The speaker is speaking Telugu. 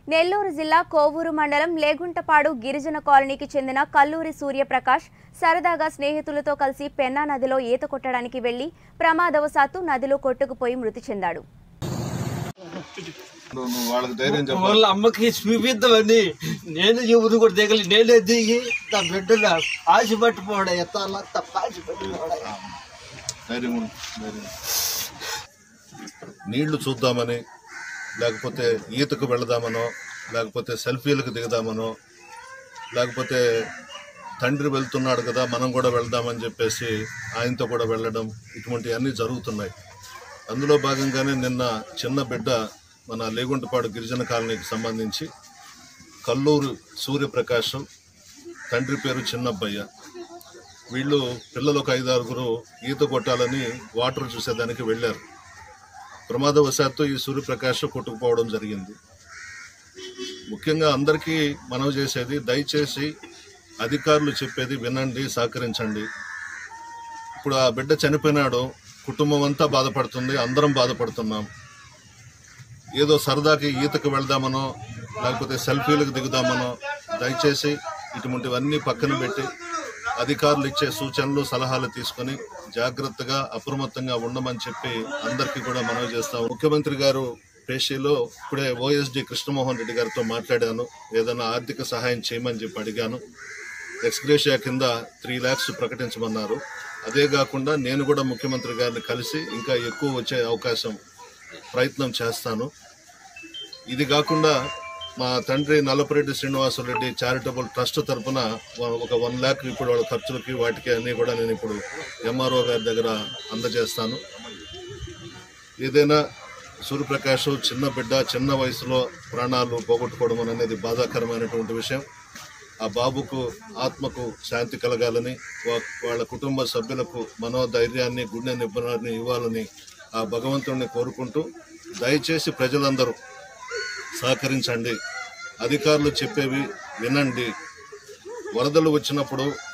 నెల్లూరు జిల్లా కోవూరు మండలం లేగుంటపాడు గిరిజన కాలనీకి చెందిన కల్లూరి సూర్యప్రకాష్ సరదాగా స్నేహితులతో కలిసి పెన్నా నదిలో ఈత కొట్టడానికి వెళ్లి ప్రమాదవశాత్తు నదిలో కొట్టుకుపోయి మృతి చెందాడు నువ్వు నువ్వు వాళ్ళకి ధైర్యం చెప్పాలి వాళ్ళ అమ్మకి చూపిద్దామని నేను ఎవరు కూడా దిగలి నేనే దిగి నా బిడ్డల ఆశ పట్టిపోవడం ఎత్తాలా తప్ప ఆశ పట్టిపోవడం ధైర్యం ఉండు, ధైర్యం నీళ్లు చూద్దామని లేకపోతే ఈతకు వెళదామనో లేకపోతే సెల్ఫీలకు దిగుదామనో లేకపోతే తండ్రి వెళ్తున్నాడు కదా మనం కూడా వెళ్దామని చెప్పేసి ఆయనతో కూడా వెళ్ళడం ఇటువంటివన్నీ జరుగుతున్నాయి అందులో భాగంగానే నిన్న చిన్న బిడ్డ మన లేగుంటపాడు గిరిజన కాలనీకి సంబంధించి కల్లూరు సూర్యప్రకాశం తండ్రి పేరు చిన్నబ్బయ్య వీళ్ళు పిల్లలు ఒక ఐదారుగురు ఈత కొట్టాలని వాటర్ చూసేదానికి వెళ్ళారు ప్రమాదవశాత్తు ఈ సూర్యప్రకాష్ కొట్టుకుపోవడం జరిగింది ముఖ్యంగా అందరికీ మనవి చేసేది దయచేసి అధికారులు చెప్పేది వినండి సహకరించండి ఇప్పుడు ఆ బిడ్డ చనిపోయినాడు కుటుంబం అంతా బాధపడుతుంది అందరం బాధపడుతున్నాం ఏదో సరదాకి ఈతకు వెళ్దామనో లేకపోతే సెల్ఫీలకు దిగుదామనో దయచేసి ఇటువంటివన్నీ పక్కన పెట్టి అధికారులు ఇచ్చే సూచనలు సలహాలు తీసుకొని జాగ్రత్తగా అప్రమత్తంగా ఉండమని చెప్పి అందరికీ కూడా మనవి చేస్తాం ముఖ్యమంత్రి గారు పేషీలో ఇప్పుడే ఓఎస్డి కృష్ణమోహన్ రెడ్డి గారితో మాట్లాడాను ఏదైనా ఆర్థిక సహాయం చేయమని చెప్పి అడిగాను ఎక్స్గ్రేషియా కింద త్రీ ల్యాక్స్ ప్రకటించమన్నారు అదే కాకుండా నేను కూడా ముఖ్యమంత్రి గారిని కలిసి ఇంకా ఎక్కువ వచ్చే అవకాశం ప్రయత్నం చేస్తాను ఇది కాకుండా మా తండ్రి నల్లపురెడ్డి శ్రీనివాసరెడ్డి చారిటబుల్ ట్రస్ట్ తరపున వ- ఒక వన్ ల్యాక్ ఇప్పుడు వాళ్ళ ఖర్చులకి వాటికి అన్నీ కూడా నేను ఇప్పుడు ఎంఆర్ఓ గారి దగ్గర అందజేస్తాను ఏదైనా సూర్యప్రకాష్ చిన్న బిడ్డ చిన్న వయసులో ప్రాణాలు పోగొట్టుకోవడం అనేది బాధాకరమైనటువంటి విషయం ఆ బాబుకు ఆత్మకు శాంతి కలగాలని వా- వాళ్ళ కుటుంబ సభ్యులకు మనోధైర్యాన్ని గుండె నిబ్బరాన్ని ఇవ్వాలని ఆ భగవంతుడిని కోరుకుంటూ దయచేసి ప్రజలందరూ సహకరించండి అధికారులు చెప్పేవి వినండి వరదలు వచ్చినప్పుడు